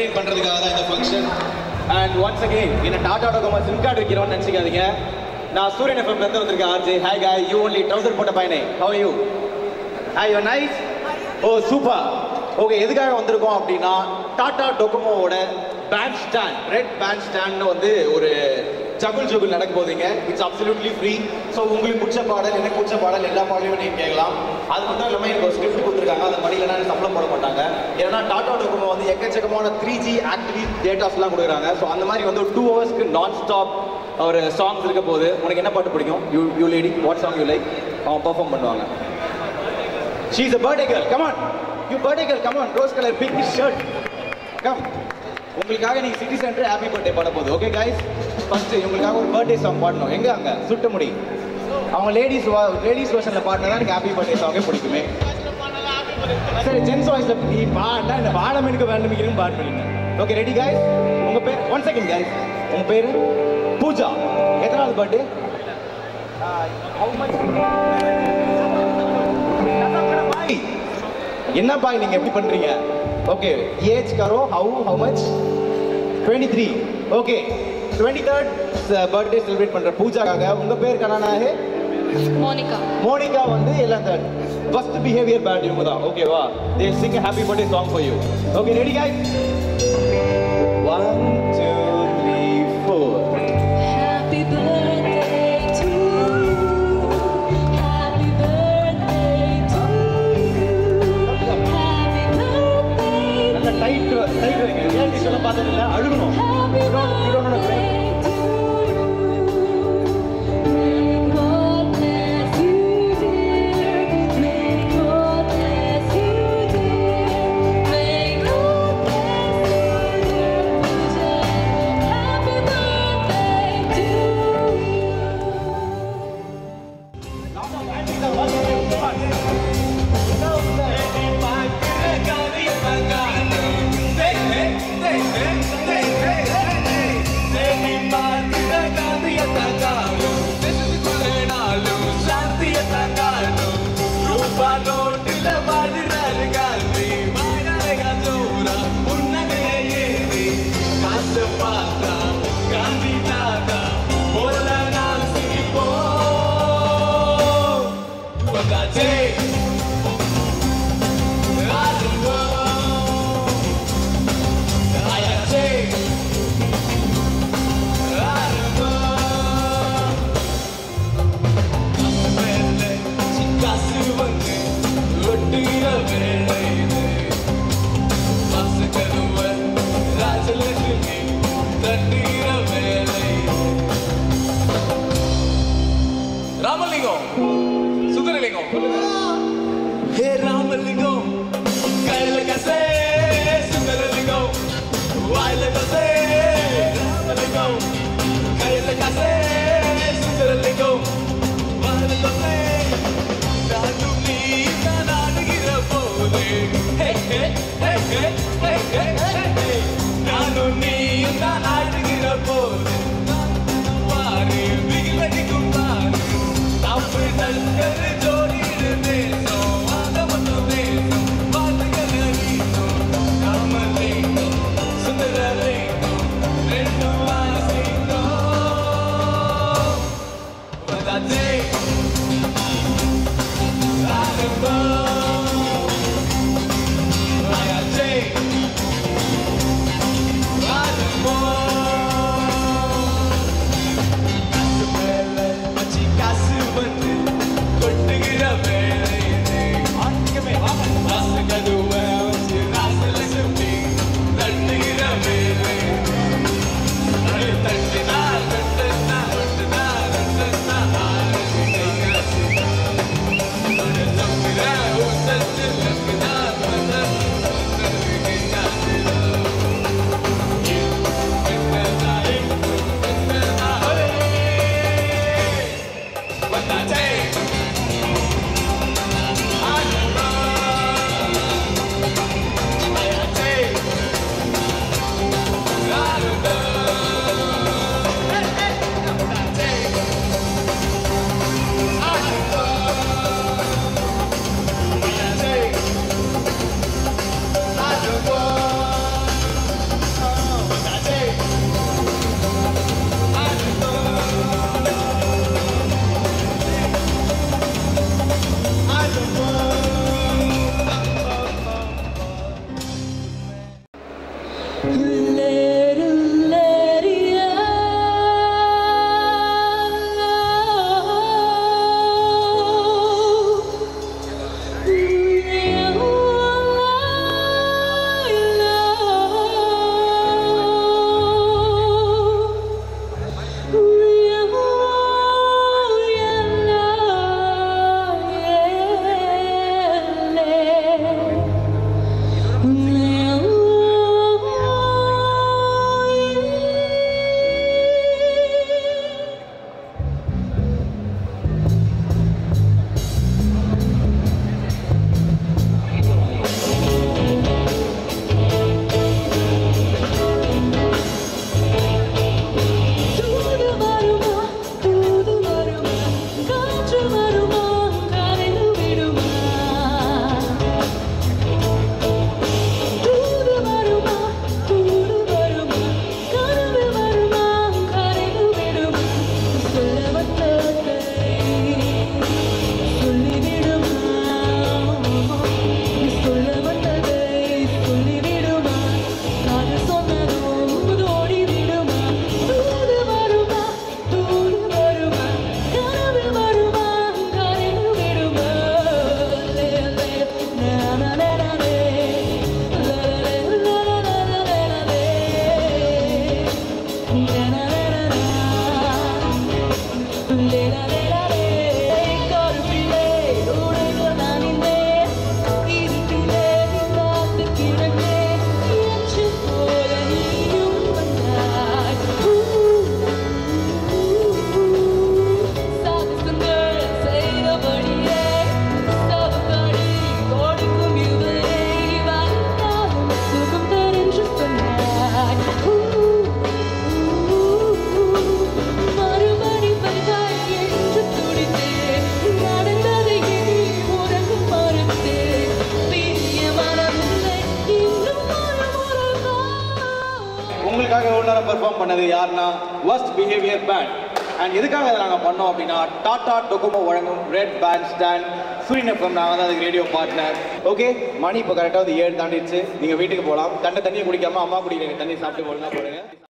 Entertain பண்றதுக்காக தான் இந்த ஃபங்க்ஷன் அண்ட் ஒன்ஸ் அகெயின் என்ன டாடா டோகோமா சிம் கார்டு வைக்கிறோம்னு நினச்சிக்காதீங்க நான் சூரியன் எஃப்எம் இருந்து வந்திருக்கேன் RJ hi guy you only trouser போட்ட பையனே how you hi you nice oh super okay எதுக்காக வந்திருக்கோம் அப்படின்னா டாடா டொகோமோவோட பேண்ட் ஸ்டாண்ட் ரெட் பேண்ட் ஸ்டாண்ட்னு வந்து ஒரு ஜகுல் ஜகுல் நடக்க போகுதுங்க இட்ஸ் அப்சல்யூட்லி ஃப்ரீ ஸோ உங்களுக்கு பிடிச்ச பாடல் எனக்கு பிடிச்ச பாடல் எல்லா பாடலையும் நீங்கள் கேட்கலாம் அது மட்டும் இல்லாமல் எனக்கு ஒரு ஸ்கிரிப்ட் கொடுத்துருக்காங்க அது மணிலனா சம்பளம் போட மாட்டாங்க ஏன்னா டாடா டொகோமோ வந்து எக்கச்சக்கமான த்ரீ ஜி ஆக்டிவி டேட்டாஸ்லாம் கொடுக்குறாங்க ஸோ அந்த மாதிரி வந்து ஒரு டூ ஹவர்ஸ்க்கு நான் ஸ்டாப் ஒரு சாங்ஸ் இருக்க போகுது உனக்கு என்ன பாட்டு பிடிக்கும் you you lady what song you like அவன் பர்ஃபார்ம் பண்ணுவாங்க She is a birthday girl. Come on. You birthday girl, come on. Rose color pink shirt. Come. உங்களுக்காக நீங்க சிட்டி சென்டர் ஹாப்பி பர்த்டே பாட போகுது ஓகே கைஸ் ஃபர்ஸ்ட் உங்களுக்காக ஒரு birthday song பாடணும் எங்க அங்க சுட்ட முடி அவங்க லேடிஸ் லேடிஸ் வெர்ஷன்ல பாடினா எனக்கு ஹாப்பி பர்த்டே சாங்கே பிடிக்குமே சரி ஜென்ஸ் வாய்ஸ்ல நீ பாட்டா இந்த பாடம் எனக்கு வேண்டும் மிகவும் பாட் பண்ணுங்க ஓகே ரெடி கைஸ் உங்க பேர் ஒன் செகண்ட் கைஸ் உங்க பேரு பூஜா எத்தனாவது பர்த்டே என்ன பாய் நீங்க எப்படி பண்றீங்க ஓகே ஏஜ் கரோ how how much twenty three okay twenty third birthday celebrate பண்ற பூஜாக்காக உங்க பேர் கனானாஹே மோனிகா மோனிகா வந்து எல்லாம் இந்த ஃபர்ஸ்ட் பிஹேவியர் பேட் இவங்க தான் ஓகேவா they sing happy birthday song for you okay ready guys one two three four Happy birthday to you. Happy birthday to you. Happy birthday. நல்ல டைட் டைட் வைங்க reality சொல்ல பார்த்தது இல்ல அழுகணும் Happy You don't- you don't know the birthday to you. May God bless you, dear. May God bless you, dear. May God bless you, dear Pooja. Happy birthday to you. Hey! I don't know. I got take. I don't know. வேலை காசு வந்து ஒட்டுகிற வேலை இது மாசு கருவ ராஜலட்சுமி தட்டுகிற வேலை ராமலிங்கம் சுந்தரலிங்கம் ஹே ராமலிங்கம் கையில கசே சுந்தரலிங்கம் வாயில கசே ராமலிங்கம் கையில கசே சுந்தரலிங்கம் வாயில கசே நானும் நீ தான் ஆடுகிற போது ஹே ஹே ஹே ஹே ஹே ஹே ஹே நானும் நீ தான் ஆடுகிற போது பாரு பிகிலடிக்கும் பாரு தப்பு தற்கரு ஜோடியிரு தேசம் வாத மட்டும் தேசம் வார்த்தைகள் அறிந்தோம் ராமலிங்கம் சுந்தரலிங்கம் ரெண்டும் வாசித்தோம் வந்தாச்சே ஆரம்பம் ஆயாச்சே ஆரம்பம் தூது வருமா தூது வருமா காற்று வருமா கரைந்து விடுமா தூது வருமா தூது வருமா கனவு வருமா கரைந்து விடுமா சொல்ல வந்ததை சொல்லிவிடுமா சொல்ல வந்ததை சொல்லிவிடுமா அது சொன்னதும் ஓடி விடுமா தூது வருமா தூது வருமா கனவு வருமா கரைந்து விடுமா லே லே நா நா நா நா லே லே லே லா லா லா லா லா லே நா நா நா நா நா லேலா லேலா லே கருப்பிலே உடைகள் நனைந்தேன் இருட்டிலே காத்து கிடந்தேன் எச்சு போல நீயும் வந்தாய் சாகசங்கள் செய்தபடியே சவுக்கடி ஓடிக்கும் இவரே வந்தாலும் சுகம் தரென்று சொன்னாய் மறுபடி வருவாய் என்று துடித்தேன் நடந்ததை எண்ணி உறங்க மறுத்தேன் பிரிய மனமில்லை இன்னும் ஒரு முறைதான் உங்களுக்காக இவ்வளோ நேரம் பெர்ஃபார்ம் பண்ணது யாருன்னா worst பிஹேவியர் பேண்ட் அண்ட் எதுக்காக அதை நாங்கள் பண்ணோம் அப்படின்னா டாடா டொகோமோ வழங்கும் red band stand Suriyan FM நாங்கள் தான் அதுக்கு ரேடியோ பார்ட்னர் ஓகே மணி இப்போ கரெக்டாக வந்து ஏழு தாண்டிடுச்சு நீங்கள் வீட்டுக்கு போகலாம் தண்ணி தண்ணியை குடிக்காம அம்மா குடிக்கிற தண்ணி சாப்பிட்டு போடுங்க போடுங்க